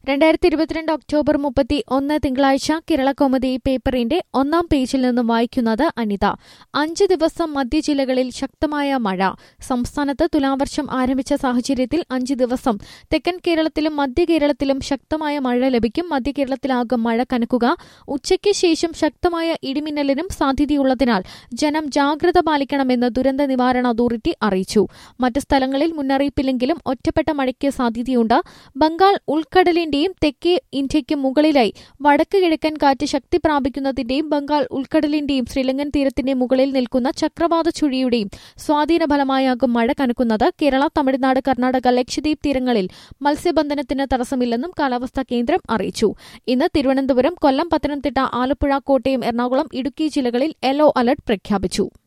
രണ്ടായിരത്തി ഇരുപത്തിരണ്ട് ഒക്ടോബർ മുപ്പത്തി ഒന്ന് തിങ്കളാഴ്ച കേരള കോമഡി പേപ്പറിന്റെ ഒന്നാം പേജിൽ നിന്നും വായിക്കുന്നത് അനിത അഞ്ച് ദിവസം മധ്യ ജില്ലകളിൽ ശക്തമായ മഴ സംസ്ഥാനത്ത് തുലാവർഷം ആരംഭിച്ച സാഹചര്യത്തിൽ അഞ്ച് ദിവസം തെക്കൻ കേരളത്തിലും മധ്യ കേരളത്തിലും ശക്തമായ മഴ ലഭിക്കും മധ്യ കേരളത്തിലാകും മഴ കനക്കുക ഉച്ചയ്ക്ക് ശേഷം ശക്തമായ ഇടിമിന്നലിനും സാധ്യതയുള്ളതിനാൽ ജനം ജാഗ്രത പാലിക്കണമെന്ന് ദുരന്ത നിവാരണ അതോറിറ്റി അറിയിച്ചു മറ്റ് സ്ഥലങ്ങളിൽ മുന്നറിയിപ്പില്ലെങ്കിലും ഒറ്റപ്പെട്ട മഴയ്ക്ക് സാധ്യതയുണ്ട് ബംഗാൾ ഉൾക്കടലിന്റെയും തെക്കേ ഇന്ത്യയ്ക്ക് മുകളിലായി വടക്ക് കിഴക്കൻ കാറ്റ് ശക്തി പ്രാപിക്കുന്നതിന്റെയും ബംഗാൾ ഉൾക്കടലിന്റെയും ശ്രീലങ്കൻ തീരത്തിന്റെ മുകളിൽ നിൽക്കുന്ന ചക്രവാത ചുഴിയുടെയും സ്വാധീന ഫലമായാകും മഴ കനക്കുന്നത് കേരള തമിഴ്നാട് കർണാടക ലക്ഷദ്വീപ് തീരങ്ങളിൽ മത്സ്യബന്ധനത്തിന് തടസ്സമില്ലെന്നും കാലാവസ്ഥാ കേന്ദ്രം അറിയിച്ചു ഇന്ന് തിരുവനന്തപുരം കൊല്ലം പത്തനംതിട്ട ആലപ്പുഴ കോട്ടയം എറണാകുളം ഇടുക്കി ജില്ലകളിൽ യെല്ലോ അലർട്ട് പ്രഖ്യാപിച്ചു